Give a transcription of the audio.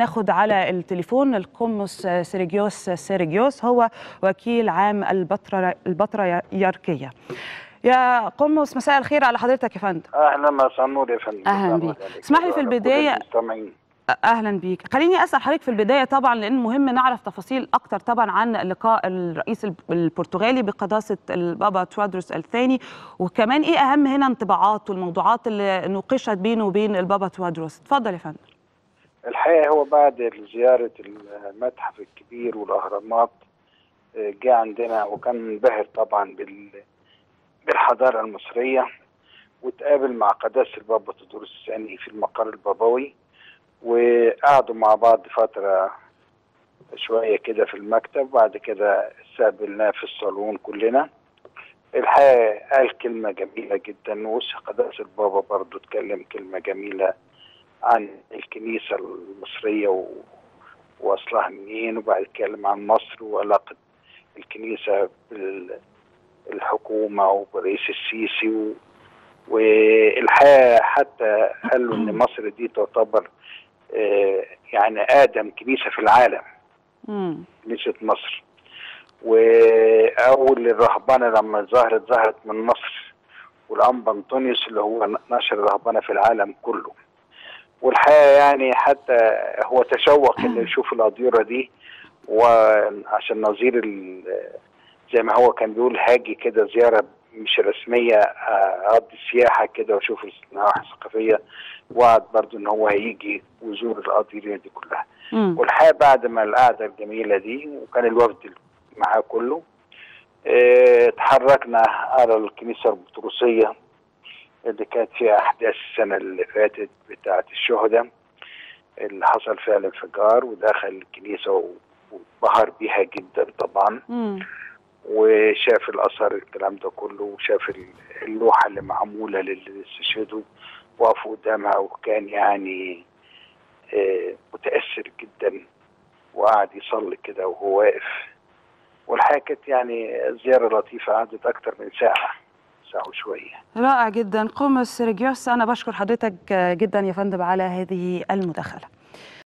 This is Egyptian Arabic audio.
ناخد على التليفون القمص سيرجيوس سيرجيوس هو وكيل عام البطرة البطريركية يا قمص مساء الخير على حضرتك يا فندم اهلا مساء النور يا فندم أهلاً بيك. اسمح لي في البداية- المستمعين. اهلا بيك خليني اسال حضرتك في البدايه طبعا لان مهم نعرف تفاصيل اكتر طبعا عن لقاء الرئيس البرتغالي بقداسه البابا توادرس الثاني وكمان ايه اهم هنا انطباعات والموضوعات اللي نوقشت بينه وبين البابا توادرس اتفضل يا فندم الحقيقه هو بعد زياره المتحف الكبير والاهرامات آه، جه عندنا وكان منبهر طبعا بال بالحضاره المصريه وتقابل مع قداسه البابا تدرس الثاني في المقر البابوي وقعدوا مع بعض فتره شويه كده في المكتب وبعد كده استقبلناه في الصالون كلنا الحقيقه قال كلمه جميله جدا وقداسه البابا برضه اتكلم كلمه جميله عن الكنيسة المصرية و- وأصلها منين وبعد اتكلم عن مصر وعلاقة الكنيسة بالحكومة وبرئيس السيسي و... والحقيقة حتى قال له إن مصر دي تعتبر آه، يعني أقدم كنيسة في العالم امم كنيسة مصر وأول الرهبنة لما ظهرت ظهرت من مصر والأنبا أنطونيوس اللي هو نشر الرهبنة في العالم كله والحقيقة يعني حتى هو تشوق إنه يشوف الأديرة دي وعشان نظير ال- زي ما هو كان بيقول هاجي كده زيارة مش رسمية آه، أقضي سياحة كده وأشوف النواحي الثقافية وعد برضو إن هو هيجي ويزور الأديرة دي كلها امم والحقيقه بعد ما القعده الجميله دي وكان الوفد معاه كله اه، اتحركنا على الكنيسه البطرسيه اللي كانت فيها احداث السنه اللي فاتت بتاعه الشهداء اللي حصل فيها الانفجار ودخل الكنيسه وبهر بيها جدا طبعا امم وشاف الاثر الكلام ده كله وشاف ال- اللوحه اللي معموله للي استشهدوا وقفوا قدامها وكان يعني آه، متاثر جدا وقعد يصلي كده وهو واقف والحقيقه كانت يعني زياره لطيفه قعدت اكتر من ساعه ساعه وشويه رائع جدا قمص سيرجيوس انا بشكر حضرتك جدا يا فندم على هذه المداخله